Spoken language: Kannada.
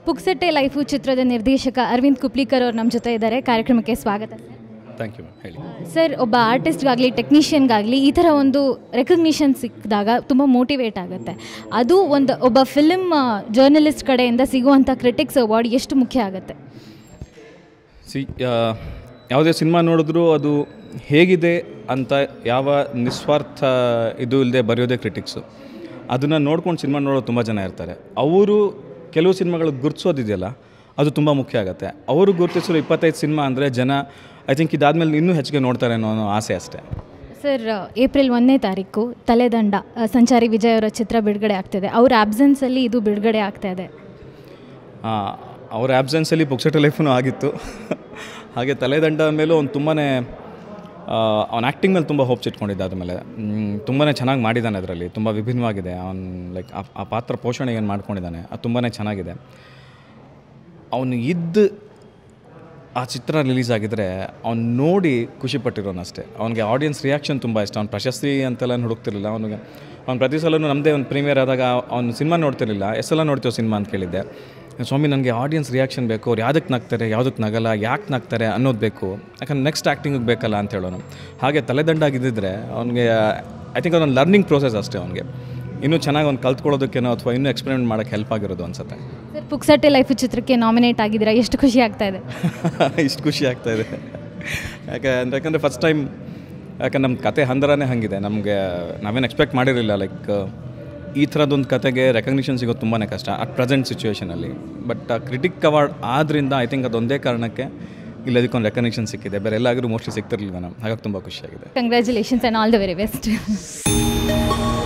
ಪುಕ್ಸಟ್ಟೆ ಲೈಫು ಚಿತ್ರದ ನಿರ್ದೇಶಕ ಅರವಿಂದ್ ಕುಪ್ಲಿಕರ್ ಅವರು ನಮ್ಮ ಜೊತೆ ಇದ್ದಾರೆ ಕಾರ್ಯಕ್ರಮಕ್ಕೆ ಸ್ವಾಗತ ಸರ್ ಥ್ಯಾಂಕ್ ಯು ಹೇಳಿ ಸರ್ ಒಬ್ಬ ಆರ್ಟಿಸ್ಟ್ಗಾಗಲಿ ಟೆಕ್ನಿಷಿಯನ್ಗಾಗಲಿ ಈ ಥರ ಒಂದು ರೆಕಗ್ನಿಷನ್ ಸಿಕ್ಕಿದಾಗ ತುಂಬ ಮೋಟಿವೇಟ್ ಆಗುತ್ತೆ ಅದು ಒಂದು ಒಬ್ಬ ಫಿಲ್ಮ್ ಜರ್ನಲಿಸ್ಟ್ ಕಡೆಯಿಂದ ಸಿಗುವಂಥ ಕ್ರಿಟಿಕ್ಸ್ ಅವಾರ್ಡ್ ಎಷ್ಟು ಮುಖ್ಯ ಆಗುತ್ತೆ ಸಿ ಯಾವುದೇ ಸಿನಿಮಾ ನೋಡಿದ್ರೂ ಅದು ಹೇಗಿದೆ ಅಂತ ಯಾವ ನಿಸ್ವಾರ್ಥ ಇದು ಇಲ್ಲದೆ ಬರೆಯೋದೇ ಕ್ರಿಟಿಕ್ಸು ಅದನ್ನು ನೋಡ್ಕೊಂಡು ಸಿನಿಮಾ ನೋಡೋದು ತುಂಬ ಜನ ಇರ್ತಾರೆ ಅವರು ಕೆಲವು ಸಿನಿಮಾಗಳು ಗುರುತಿಸೋದಿದೆಯಲ್ಲ ಅದು ತುಂಬ ಮುಖ್ಯ ಆಗುತ್ತೆ ಅವರು ಗುರುತಿಸಲು ಇಪ್ಪತ್ತೈದು ಸಿನಿಮಾ ಅಂದರೆ ಜನ ಐ ಥಿಂಕ್ ಇದಾದಮೇಲೆ ಇನ್ನೂ ಹೆಚ್ಚಿಗೆ ನೋಡ್ತಾರೆ ಅನ್ನೋ ಅನ್ನೋ ಆಸೆ ಅಷ್ಟೇ ಸರ್ ಏಪ್ರಿಲ್ ಒಂದನೇ ತಾರೀಕು ತಲೆದಂಡ ಆ, ಸಂಚಾರಿ ವಿಜಯ್ ಅವರ ಚಿತ್ರ ಬಿಡುಗಡೆ ಆಗ್ತಿದೆ ಅವ್ರ ಆಬ್ಸೆನ್ಸಲ್ಲಿ ಇದು ಬಿಡುಗಡೆ ಆಗ್ತಾ ಇದೆ ಆ, ಅವ್ರ ಆ್ಯಬ್ಸೆನ್ಸಲ್ಲಿ ಪುಕ್ಸಟ ಲೈಫೂ ಆಗಿತ್ತು ಹಾಗೆ ತಲೆದಂಡ ಮೇಲೂ ಅವ್ನು ತುಂಬಾ ಅವ್ನ ಆ್ಯಕ್ಟಿಂಗ್ ಮೇಲೆ ತುಂಬ ಹೋಪ್ಸ್ ಇಟ್ಕೊಂಡಿದ್ದ ಆದಮೇಲೆ ತುಂಬಾ ಚೆನ್ನಾಗಿ ಮಾಡಿದ್ದಾನೆ ಅದರಲ್ಲಿ ತುಂಬ ವಿಭಿನ್ನವಾಗಿದೆ ಅವ್ನು ಲೈಕ್ ಆ ಪಾತ್ರ ಪೋಷಣೆ ಏನು ಮಾಡ್ಕೊಂಡಿದ್ದಾನೆ ಅದು ತುಂಬಾ ಚೆನ್ನಾಗಿದೆ ಅವನು ಇದ್ದು ಆ ಚಿತ್ರ ರಿಲೀಸ್ ಆಗಿದ್ರೆ ಅವ್ನು ನೋಡಿ ಖುಷಿ ಪಟ್ಟಿರೋನಷ್ಟೇ ಅವನಿಗೆ ಆಡಿಯನ್ಸ್ ರಿಯಾಕ್ಷನ್ ತುಂಬ ಇಷ್ಟ ಅವ್ನು ಪ್ರಶಸ್ತಿ ಅಂತೆಲ್ಲ ಹುಡುಕ್ತಿರ್ಲಿಲ್ಲ ಅವನಿಗೆ ಅವ್ನು ಪ್ರತಿ ಸಲನೂ ನಮ್ಮದೇ ಒಂದು ಪ್ರೀಮಿಯರ್ ಆದಾಗ ಅವ್ನು ಸಿನಿಮಾ ನೋಡ್ತಿರ್ಲಿಲ್ಲ ಎಷ್ಟೆಲ್ಲ ನೋಡ್ತೀವಿ ಸಿನಿಮಾ ಅಂತ ಕೇಳಿದ್ದೆ ಸ್ವಾಮಿ ನನಗೆ ಆಡಿಯನ್ಸ್ ರಿಯಾಕ್ಷನ್ ಬೇಕು ಅವ್ರು ಯಾವುದಕ್ಕೆ ನಗ್ತಾರೆ ಯಾವುದಕ್ಕೆ ನಗಲ್ಲ ಯಾಕೆ ನಗ್ತಾರೆ ಅನ್ನೋದು ಬೇಕು ಯಾಕಂದ್ರೆ ನೆಕ್ಸ್ಟ್ ಆ್ಯಕ್ಟಿಂಗಿಗೆ ಬೇಕಲ್ಲ ಅಂತ ಹೇಳೋನು ಹಾಗೆ ತಲೆದಂಡಾಗಿದ್ದಿದ್ರೆ ಅವನಿಗೆ ಐ ಥಿಂಕ್ ಅದೊಂದು ಲರ್ನಿಂಗ್ ಪ್ರೋಸೆಸ್ ಅಷ್ಟೇ ಅವನಿಗೆ ಇನ್ನೂ ಚೆನ್ನಾಗಿ ಅವ್ನು ಕಲ್ತ್ಕೊಳ್ಳೋದಕ್ಕೇನೋ ಅಥವಾ ಇನ್ನೂ ಎಕ್ಸ್ಪೆರಿಮೆಂಟ್ ಮಾಡೋಕ್ಕೆ ಹೆಲ್ಪ್ ಆಗಿರೋದು ಅನ್ಸುತ್ತೆ ಸರ್ ಪುಕ್ಸಟ್ಟೆ ಲೈಫು ಚಿತ್ರಕ್ಕೆ ನಾಮಿನೇಟ್ ಆಗಿದ್ದೀರಾ ಎಷ್ಟು ಖುಷಿ ಆಗ್ತಾ ಇದೆ ಇಷ್ಟು ಖುಷಿ ಆಗ್ತಾ ಇದೆ ಯಾಕೆ ಅಂದ್ರೆ ಯಾಕಂದರೆ ಫಸ್ಟ್ ಟೈಮ್ ಯಾಕಂದ್ರೆ ನಮ್ಮ ಕತೆ ಹಂದರನೇ ಹಂಗಿದೆ ನಮಗೆ ನಾವೇನು ಎಕ್ಸ್ಪೆಕ್ಟ್ ಮಾಡಿರಲಿಲ್ಲ ಲೈಕ್ ಈ ಥರದೊಂದು ಕತೆಗೆ ರೆಕಗ್ನಿಷನ್ ಸಿಗೋದು ತುಂಬಾ ಕಷ್ಟ ಅಟ್ ಪ್ರೆಸೆಂಟ್ ಸಿಚುವೇಷನಲ್ಲಿ ಬಟ್ ಕ್ರಿಟಿಕ್ ಅವಾರ್ಡ್ ಆದ್ದರಿಂದ ಐ ಥಿಂಕ್ ಅದೊಂದೇ ಕಾರಣಕ್ಕೆ ಇಲ್ಲಿ ಅದಕ್ಕೊಂದು ರೆಕಗ್ನಿಷನ್ ಸಿಕ್ಕಿದೆ ಬೇರೆ ಎಲ್ಲಾದರೂ ಮೋಸ್ಟ್ಲಿ ಸಿಗ್ತಿರ್ಲಿಲ್ಲ ನಾವು ಹಾಗಾಗಿ ತುಂಬ ಖುಷಿಯಾಗಿದೆ congratulations and all the very best